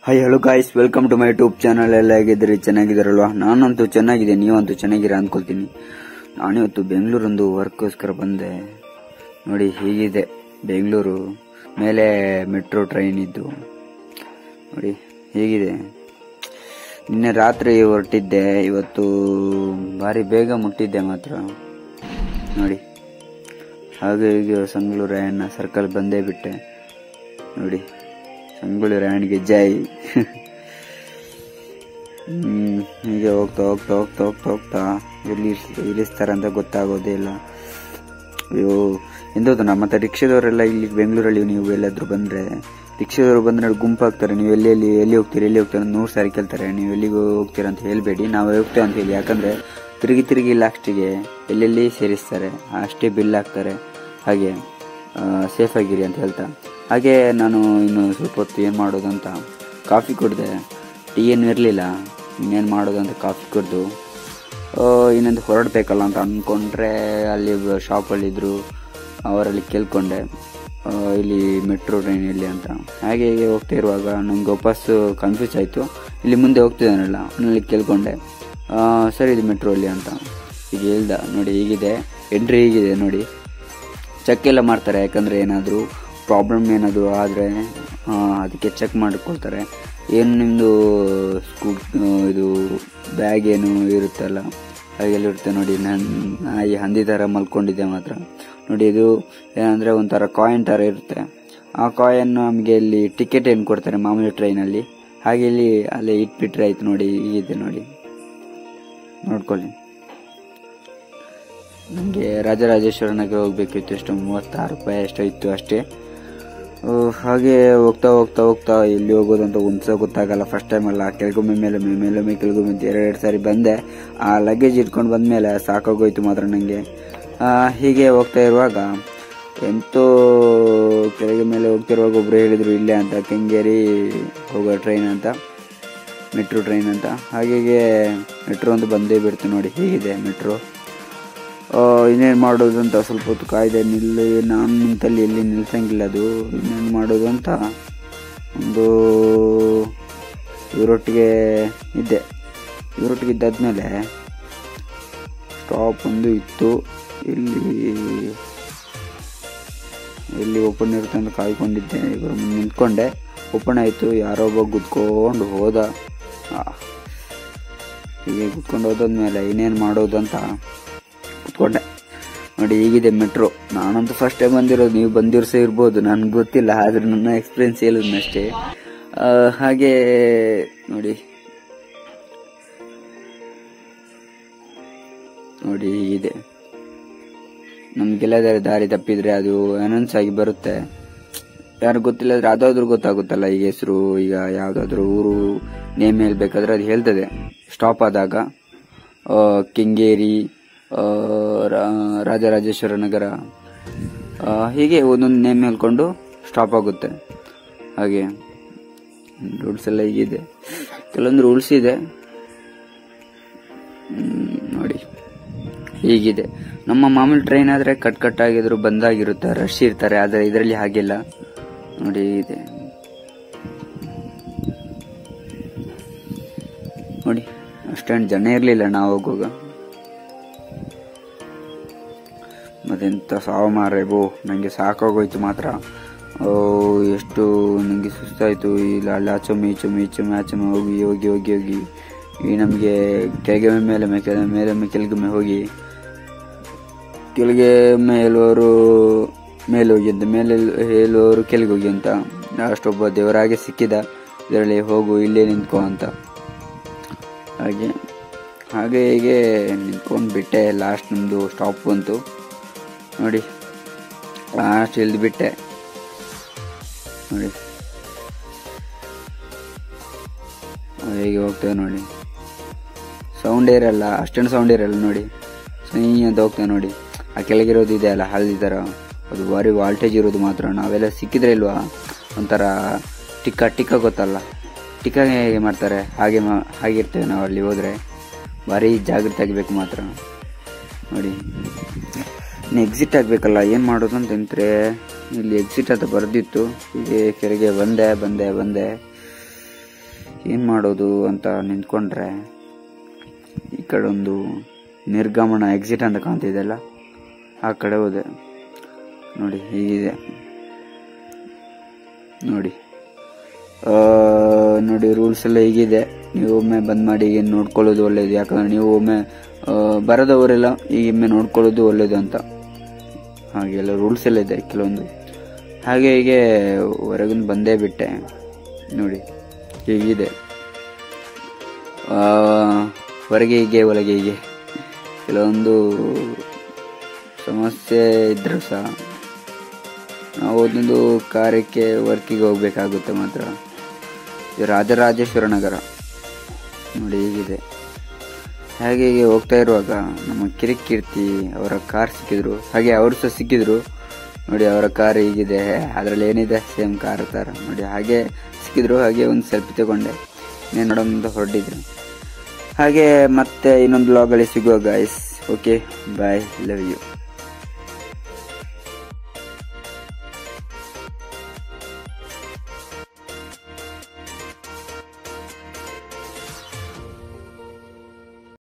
hi hello guys welcome to my YouTube channel ಎಲ್ಲ ಹೇಗಿದ್ದೀರಿ ಚೆನ್ನಾಗಿದ್ದೀರಲ್ವಾ ನಾನಂತೂ ಚೆನ್ನಾಗಿದೆ ನೀವಂತೂ ಚೆನ್ನಾಗಿರ ಅನ್ಕೊಳ್ತೀನಿ ನಾನಿವತ್ತು ಬೆಂಗಳೂರೊಂದು ವರ್ಕ್ಗೋಸ್ಕರ ಬಂದೆ ನೋಡಿ ಹೀಗಿದೆ ಬೆಂಗಳೂರು ಮೇಲೆ ಮೆಟ್ರೋ ಟ್ರೈನ್ ಇದ್ದು ನೋಡಿ ಹೇಗಿದೆ ನಿನ್ನೆ ರಾತ್ರಿ ಹೊರಟಿದ್ದೆ ಇವತ್ತು ಭಾರಿ ಬೇಗ ಮುಟ್ಟಿದ್ದೆ ಮಾತ್ರ ನೋಡಿ ಹಾಗೆ ಹೀಗೆ ಸಂಗಳೂರು ರಾಯಣ್ಣ ಸರ್ಕಲ್ ಬಂದೇ ಬಿಟ್ಟೆ ನೋಡಿ ಸಂಗೊಳ್ಳಿ ರಾಯಣಿಗೆ ಜೈ ಹ್ಮ್, ಹೀಗೆ ಹೋಗ್ತಾ ಹೋಗ್ತಾ ಹೋಗ್ತಾ ಹೋಗ್ತಾ ಹೋಗ್ತಾ ಎಲ್ಲಿ ಇಳಿಸ್ತಾರೆ ಅಂತ ಗೊತ್ತಾಗೋದೇ ಇಲ್ಲ ಅಯ್ಯೋ ಎಂದೋದು ನಮ್ಮ ಮತ್ತೆ ರಿಕ್ಷಾದವರೆಲ್ಲ ಇಲ್ಲಿ ಬೆಂಗಳೂರಲ್ಲಿ ನೀವು ಎಲ್ಲಾದ್ರೂ ಬಂದ್ರೆ ರಿಕ್ಷಾದವರು ಬಂದ್ರೆ ಗುಂಪಾಗ್ತಾರೆ ನೀವು ಎಲ್ಲಿ ಎಲ್ಲಿ ಎಲ್ಲಿ ಹೋಗ್ತೀರಿ ಎಲ್ಲಿ ಹೋಗ್ತೀರ ನೂರು ಸಾರಿ ಕೇಳ್ತಾರೆ ನೀವು ಎಲ್ಲಿಗೆ ಹೋಗ್ತೀರಾ ಅಂತ ಹೇಳ್ಬೇಡಿ ನಾವು ಹೋಗ್ತೇವೆ ಅಂತ ಹೇಳಿ ಯಾಕಂದ್ರೆ ತಿರುಗಿ ತಿರುಗಿ ಲಾಸ್ಟಿಗೆ ಎಲ್ಲೆಲ್ಲಿ ಸೇರಿಸ್ತಾರೆ ಅಷ್ಟೇ ಬಿಲ್ ಹಾಕ್ತಾರೆ ಹಾಗೆ ಸೇಫ್ ಆಗಿರಿ ಅಂತ ಹೇಳ್ತಾ ಹಾಗೆ ನಾನು ಇನ್ನು ಸ್ವಲ್ಪ ಹೊತ್ತು ಏನು ಮಾಡೋದು ಅಂತ ಕಾಫಿ ಕುಡಿದೆ ಟೀ ಏನು ಇರಲಿಲ್ಲ ಇನ್ನೇನು ಮಾಡೋದು ಅಂತ ಕಾಫಿ ಕುಡಿದು ಇನ್ನೊಂದು ಹೊರಡ್ಬೇಕಲ್ಲ ಅಂತ ಅಂದ್ಕೊಂಡ್ರೆ ಅಲ್ಲಿ ಶಾಪಲ್ಲಿ ಇದ್ರು ಅವರಲ್ಲಿ ಕೇಳ್ಕೊಂಡೆ ಆ, ಇಲ್ಲಿ ಮೆಟ್ರೋ ಟ್ರೈನ್ ಇಲ್ಲಿ ಅಂತ ಹಾಗೆ ಹೀಗೆ ಹೋಗ್ತಾ ಇರುವಾಗ ನಂಗೆ ವಾಪಸ್ ಕನ್ಫ್ಯೂಸ್ ಆಯಿತು ಇಲ್ಲಿ ಮುಂದೆ ಹೋಗ್ತಿದ್ದಾನಲ್ಲ ಅವನಲ್ಲಿ ಕೇಳ್ಕೊಂಡೆ ಆ, ಸರ್ ಇದು ಮೆಟ್ರೋ ಅಲ್ಲಿ ಅಂತ ಈಗ ಹೇಳ್ದ ನೋಡಿ ಹೀಗಿದೆ ಎಂಟ್ರಿ ಹೀಗಿದೆ ನೋಡಿ ಚೆಕ್ ಎಲ್ಲ ಮಾಡ್ತಾರೆ ಯಾಕಂದ್ರೆ ಏನಾದರೂ ಪ್ರಾಬ್ಲಮ್ ಏನಾದರೂ ಆದರೆ ಅದಕ್ಕೆ ಚೆಕ್ ಮಾಡ್ಕೊಳ್ತಾರೆ ಏನು ನಿಮ್ಮದು ಸ್ಕೂ ಇದು ಬ್ಯಾಗ್ ಏನು ಇರುತ್ತಲ್ಲ ಹಾಗೆಲ್ಲ ಇರುತ್ತೆ ನೋಡಿ ನಾನು ನಾಯಿ ಹಂದಿ ಥರ ಮಲ್ಕೊಂಡಿದ್ದೆ ಮಾತ್ರ ನೋಡಿ ಇದು ಏನಂದರೆ ಒಂಥರ ಕಾಯಿನ್ ಥರ ಇರುತ್ತೆ ಆ ಕಾಯಿನ್ ನಮಗೆ ಇಲ್ಲಿ ಟಿಕೆಟ್ ಏನು ಕೊಡ್ತಾರೆ ಮಾಮೂಲಿ ಟ್ರೈನಲ್ಲಿ ಹಾಗೆ ಇಲ್ಲಿ ಅಲ್ಲೇ ಇಟ್ಬಿಟ್ರೆ ಆಯ್ತು ನೋಡಿ ಹೀಗಿದೆ ನೋಡಿ ನೋಡ್ಕೊಳ್ಳಿ ನನಗೆ ರಾಜರಾಜೇಶ್ವರ ನಗರ ಹೋಗ್ಬೇಕಿತ್ತು ಎಷ್ಟು ಮೂವತ್ತಾರು ರೂಪಾಯಿ ಎಷ್ಟೋ ಇತ್ತು ಅಷ್ಟೇ ಆ, ಹಾಗೆ ಹೋಗ್ತಾ ಹೋಗ್ತಾ ಹೋಗ್ತಾ ಎಲ್ಲಿ ಹೋಗೋದು ಅಂತ ಒಂದ್ಸ ಗೊತ್ತಾಗಲ್ಲ ಫಸ್ಟ್ ಟೈಮ್ ಅಲ್ಲ ಕೆಳಗೊಮ್ಮೆ ಮೇಲೊಮ್ಮೆ ಮೇಲೊಮ್ಮೆ ಕೆಳಗೊಮ್ಮೆ ಅಂತ ಎರಡೆರಡು ಸಾರಿ ಬಂದೆ ಆ ಲಗೇಜ್ ಇಟ್ಕೊಂಡು ಬಂದ್ಮೇಲೆ ಸಾಕಾಗೋಯ್ತು ಮಾತ್ರ ನನಗೆ ಹೀಗೆ ಹೋಗ್ತಾ ಇರುವಾಗ ಎಂತೋ ಕೆಳಗೆ ಮೇಲೆ ಹೋಗ್ತಿರುವಾಗ ಒಬ್ರು ಹೇಳಿದ್ರು ಇಲ್ಲೇ ಅಂತ ಕೆಂಗೇರಿ ಹೋಗೋ ಟ್ರೈನ್ ಅಂತ ಮೆಟ್ರೋ ಟ್ರೈನ್ ಅಂತ ಹಾಗೆ ಮೆಟ್ರೋ ಅಂತ ಬಂದೇ ಬಿಡ್ತು ನೋಡಿ ಹೀಗಿದೆ ಮೆಟ್ರೋ ಇನ್ನೇನು ಮಾಡೋದು ಅಂತ ಸ್ವಲ್ಪ ಹೊತ್ತು ಕಾಯ್ದೆ ನಿಲ್ಲಿ ನಾನು ನಿಂತಲ್ಲಿ ಎಲ್ಲಿ ನಿಲ್ಸಂಗಿಲ್ಲ ಅದು ಇನ್ನೇನು ಮಾಡೋದು ಅಂತ ಒಂದು ಇವರೊಟ್ಟಿಗೆ ಇದ್ದೆ ಇವರೊಟ್ಟಿಗೆ ಇದ್ದಾದ್ಮೇಲೆ ಸ್ಟಾಪ್ ಒಂದು ಇತ್ತು ಇಲ್ಲಿ ಎಲ್ಲಿ ಓಪನ್ ಇರುತ್ತೆ ಅಂತ ಕಾಯ್ಕೊಂಡಿದ್ದೆ ಇವರು ಮುಂದೆ ನಿಂತ್ಕೊಂಡೆ ಓಪನ್ ಆಯಿತು ಯಾರೋ ಒಬ್ಬ ಗುದ್ಕೊಂಡು ಹೋದ ಆ, ಹೀಗೆ ಕುತ್ಕೊಂಡು ಹೋದಾದ್ಮೇಲೆ ಇನ್ನೇನು ಮಾಡೋದು ಅಂತ ಕುತ್ಕೊಂಡೆ ನೋಡಿ ಹೀಗಿದೆ ಮೆಟ್ರೋ ನಾನಂತೂ ಫಸ್ಟ್ ಟೈಮ್ ಬಂದಿರೋದು ನೀವು ಬಂದಿರೋ ಸಹ ಇರ್ಬೋದು ನನ್ಗೆ ಗೊತ್ತಿಲ್ಲ ಆದ್ರೆ ನನ್ನ ಎಕ್ಸ್ಪೀರಿಯನ್ಸ್ ಹೇಳಿದ್ನಷ್ಟೇ ಆ, ಹಾಗೆ ನೋಡಿ ನೋಡಿ ಹೀಗಿದೆ ನಮ್ಗೆಲ್ಲದಾರೆ ದಾರಿ ತಪ್ಪಿದ್ರೆ ಅದು ಅನೌನ್ಸ್ ಆಗಿ ಬರುತ್ತೆ ಯಾರು ಗೊತ್ತಿಲ್ಲ ಅಂದ್ರೆ ಅದಾದ್ರೂ ಗೊತ್ತಾಗುತ್ತಲ್ಲ ಈಗ ಹೆಸರು ಈಗ ಯಾವ್ದಾದ್ರು ಊರು ನೇಮ್ ಹೇಳ್ಬೇಕಾದ್ರೆ ಅದು ಹೇಳ್ತದೆ ಸ್ಟಾಪ್ ಆದಾಗ ಆ, ಕೆಂಗೇರಿ ಆ, ರಾ- ರಾಜರಾಜೇಶ್ವರ ನಗರ ಆ, ಹೀಗೆ ಒಂದೊಂದು ನೇಮ್ ಹೇಳ್ಕೊಂಡು ಸ್ಟಾಪ್ ಆಗುತ್ತೆ ಹಾಗೆ ರೂಲ್ಸ್ ಎಲ್ಲ ಹೀಗಿದೆ ಕೆಲವೊಂದು ರೂಲ್ಸ್ ಇದೆ ಹ್ಮ್, ನೋಡಿ ಹೀಗಿದೆ ನಮ್ಮ ಮಾಮೂಲಿ ಟ್ರೈನ್ ಆದ್ರೆ ಕಟ್ ಕಟ್ ಆಗಿದ್ರು ಬಂದಾಗಿರುತ್ತೆ ರಶ್ ಇರ್ತಾರೆ ಆದ್ರೆ ಇದರಲ್ಲಿ ಹಾಗಿಲ್ಲ ನೋಡಿ ಇದೆ ನೋಡಿ ಅಷ್ಟೊಂದು ಜನ ಇರಲಿಲ್ಲ ನಾವು ಹೋಗುವಾಗ ಮತ್ತೆಂತ ಸಾವು ಮಾರೆ ಬೋ ನನಗೆ ಸಾಕಾಗೋಯ್ತು ಮಾತ್ರ ಓ ಎಷ್ಟು ನನಗೆ ಸುಸ್ತಾಯಿತು ಇಲ್ಲ ಅಲ್ಲಿ ಆಚೊಮ್ಮೆ ಈಚೊಮ್ಮೆ ಈಚೊಮ್ಮೆ ಆಚೊಮ್ಮೆ ಹೋಗಿ ಹೋಗಿ ಹೋಗಿ ಹೋಗಿ ಈ ನಮಗೆ ಕೆಳಗೆ ಮೇಲೆ ಮೇಲೆ ಮೇಲೆ ಕೆಳಗೊಮ್ಮೆ ಹೋಗಿ ಕೆಳಗೆ ಮೇಲುವರು ಮೇಲೆ ಹೋಗಿ ಅಂತ ಮೇಲೆ ಹೇಳುವವರು ಕೆಳಗೆ ಹೋಗಿ ಅಂತ ಅಷ್ಟೊಬ್ಬ ದೇವರಾಗೆ ಸಿಕ್ಕಿದ ಇದರಲ್ಲಿ ಹೋಗು ಇಲ್ಲೇ ನಿಂತ್ಕೊ ಅಂತ ಹಾಗೆ ಹಾಗೆ ಹೀಗೆ ನಿಂತ್ಕೊಂಡು ಬಿಟ್ಟೆ ಲಾಸ್ಟ್ ನಮ್ಮದು ಸ್ಟಾಪ್ ಬಂತು ನೋಡಿ ಲಾಸ್ಟ್ ಇಳ್ದು ಬಿಟ್ಟೆ ನೋಡಿ ಹೇಗೆ ಹೋಗ್ತೇವೆ ನೋಡಿ ಸೌಂಡ್ ಇರಲ್ಲ ಅಷ್ಟೊಂದು ಸೌಂಡ್ ಇರಲ್ಲ ನೋಡಿ ಸೈ ಅಂತ ಹೋಗ್ತೇವೆ ನೋಡಿ ಆ ಕೆಳಗಿರೋದು ಇದೆ ಅಲ್ಲ ಹಲ್ದಿ ಥರ ಅದು ಭಾರಿ ವಾಲ್ಟೇಜ್ ಇರೋದು ಮಾತ್ರ ನಾವೆಲ್ಲ ಸಿಕ್ಕಿದ್ರೆ ಇಲ್ವಾ ಒಂಥರ ಟಿಕ್ಕ ಟಿಕ್ಕ ಗೊತ್ತಲ್ಲ ಟಿಕ್ಕ ಹೇಗೆ ಮಾಡ್ತಾರೆ ಹಾಗೆ ಮಾ ಹಾಗಿರ್ತೇವೆ ನಾವು ಅಲ್ಲಿ ಹೋದರೆ ಭಾರಿ ಜಾಗೃತಿ ಆಗಬೇಕು ಮಾತ್ರ ನೋಡಿ ಇನ್ನು ಎಕ್ಸಿಟ್ ಆಗಬೇಕಲ್ಲ ಏನು ಮಾಡೋದು ಅಂತಂದ್ರೆ ಇಲ್ಲಿ ಎಕ್ಸಿಟ್ ಅಂತ ಬರೆದಿತ್ತು ಹೀಗೆ ಕೆಳಗೆ ಬಂದೆ ಬಂದೆ ಬಂದೆ ಏನು ಮಾಡೋದು ಅಂತ ನಿಂತ್ಕೊಂಡ್ರೆ ಈ ಕಡೆ ಒಂದು ನಿರ್ಗಮನ ಎಕ್ಸಿಟ್ ಅಂತ ಕಾಣ್ತಿದೆಯಲ್ಲ ಆ ಕಡೆ ಹೋದೆ ನೋಡಿ ಹೀಗಿದೆ ನೋಡಿ ಆ, ನೋಡಿ ರೂಲ್ಸ್ ಎಲ್ಲ ಹೀಗಿದೆ ನೀವು ಒಮ್ಮೆ ಬಂದ್ ಮಾಡಿ ಏನು ನೋಡ್ಕೊಳ್ಳೋದು ಒಳ್ಳೇದು ಯಾಕಂದ್ರೆ ನೀವು ಒಮ್ಮೆ ಆ, ಬರದವರೆಲ್ಲ ಈಗೊಮ್ಮೆ ನೋಡ್ಕೊಳ್ಳೋದು ಒಳ್ಳೇದು ಅಂತ ಹಾಗೆಲ್ಲ ರೂಲ್ಸ್ ಎಲ್ಲ ಇದೆ ಕೆಲವೊಂದು ಹಾಗೆ ಹೀಗೆ ಹೊರಗಿನ ಬಂದೇ ಬಿಟ್ಟೆ ನೋಡಿ ಹೀಗಿದೆ ಆ, ಹೊರಗೆ ಹೀಗೆ ಒಳಗೆ ಹೀಗೆ ಕೆಲವೊಂದು ಸಮಸ್ಯೆ ಇದ್ರೂ ಸಹ ನಾವು ಒಂದೊಂದು ಕಾರ್ಯಕ್ಕೆ ವರ್ಕಿಗೆ ಹೋಗ್ಬೇಕಾಗುತ್ತೆ ಮಾತ್ರ ಇದು ರಾಜರಾಜೇಶ್ವರ ನಗರ ನೋಡಿ ಹೀಗಿದೆ ಹಾಗೆ ಹೀಗೆ ಹೋಗ್ತಾ ಇರುವಾಗ ನಮ್ಮ ಕಿರಿಕೀರ್ತಿ ಅವರ ಕಾರ್ ಸಿಕ್ಕಿದ್ರು ಹಾಗೆ ಅವರು ಸಹ ಸಿಕ್ಕಿದ್ರು ನೋಡಿ ಅವರ ಕಾರ್ ಹೀಗಿದೆ ಅದರಲ್ಲಿ ಏನಿದೆ ಸೇಮ್ ಕಾರ್ ಥರ ನೋಡಿ ಹಾಗೆ ಸಿಕ್ಕಿದ್ರು ಹಾಗೆ ಒಂದು ಸೆಲ್ಫಿ ತಗೊಂಡೆ ನೀನು ನೋಡೋಣ ಹೊರಟಿದ್ರು ಹಾಗೆ ಮತ್ತೆ ಇನ್ನೊಂದು ಬ್ಲಾಗಲ್ಲಿ ಸಿಗುವ guys okay bye love you